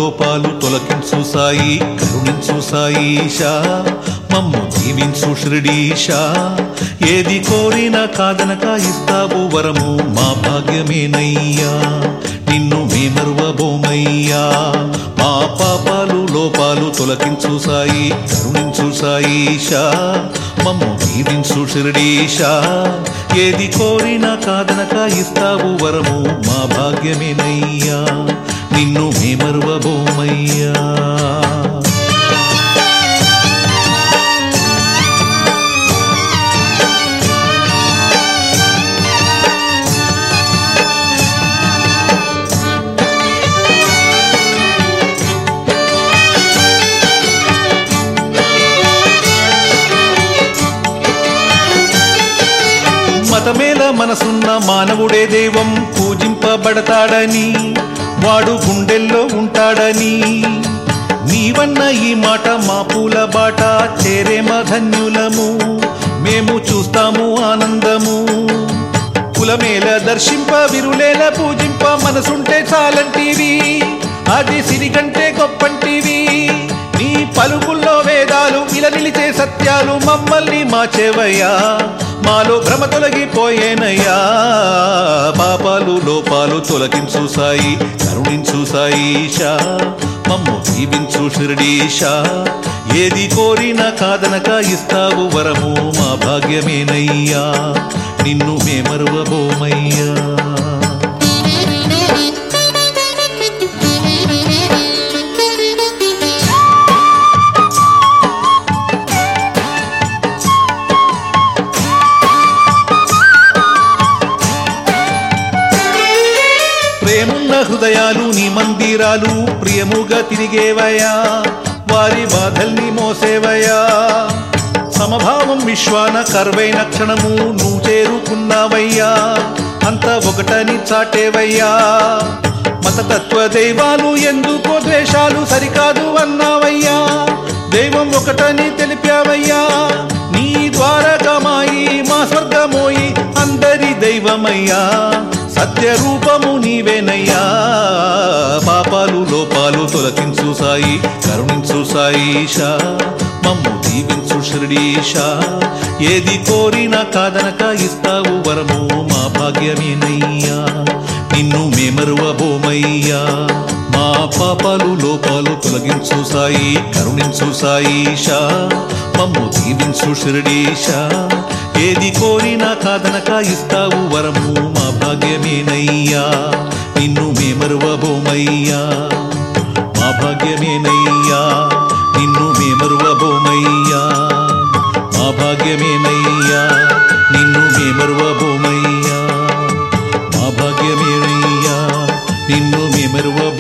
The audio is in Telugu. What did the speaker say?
లోపాలు తొలగించు సాయి కరుణించు సాయిషా మమ్ము దీవించు షిరిడీషా ఏది కోరినా కాదనక ఇస్తావు వరము మా భాగ్యమేనయ్యా నిన్ను మేమరువబోమయ్యా మా పాపాలు లోపాలు తొలగించు సాయి కరుణించు సాయిషా మమ్ము దీవించు షిరిడీషా ఏది కోరినా కాదనక ఇస్తావు వరము మా భాగ్యమేనయ్యా నిన్ను మేమరువబోమయ్యా మతమేల మనసున్న మానవుడే దైవం పూజింపబడతాడని వాడు గుండెల్లో ఉంటాడని నీవన్న ఈ మాట మా పూల బాట చేరేమ ధన్యులము మేము చూస్తాము ఆనందము కులమేల దర్శింప విరులేల పూజింప మనసుంటే చాలంటివి అది సిరిగంటే గొప్పంటివి నీ పలుకుల్లో వేదాలు ఇలా నిలిచే సత్యాలు మమ్మల్ని మార్చేవయ్యా మాలో భ్రమ తొలగిపోయేనయ్యా పాపాలు లోపాలు తొలగించు సాయి కరుణించు సాయిషా మమ్ము దీవించు షిరిడీషా ఏది కోరినా కాదనక ఇస్తావు వరము మా భాగ్యమేనయ్యా నిన్ను మేమరువబోమయ్యా ప్రేమున్న హృదయాలు నీ మందిరాలు ప్రియముగా తిరిగేవయా వారి బాధల్ని మోసేవయా సమభావం విశ్వాన కర్వైన క్షణము నువ్వు చేరుకున్నావయ్యా అంత ఒకటని చాటేవయ్యా మతతత్వ దైవాలు ఎందుకో ద్వేషాలు సరికాదు అన్నావయ్యా దైవం ఒకటని తెలిపావయ్యా నీ ద్వారకమాయి మా స్వర్గమోయి అందరి దైవమయ్యా సత్య రూపము నీవేనయ్యా పాపాలు లోపాలు తొలగించు సాయి కరుణించు సాయిషా మమ్ము దీవించు షిరిడీషా ఏది కోరినా కాదనక ఇస్తావు వరము మా భాగ్యమేనయ్యా నిన్ను మేమరువబోమయ్యా మా పాపాలు లోపాలు తొలగించు సాయి కరుణించు సాయిషా మమ్ము దీవించు షిరిడీషా ఏది కోరినా కాదనక ఇస్తావు వరము మా భాగ్యమేనయ్యా నిన్ను మేమరువబోమయ్యా మా భాగ్యమేనయ్యా నిన్ను మేమరువబోమయ్యా మా భాగ్యమేనయ్యా నిన్ను మేమరువబోమయ్యా మా భాగ్యమేనయ్యా నిన్ను మేమరువబో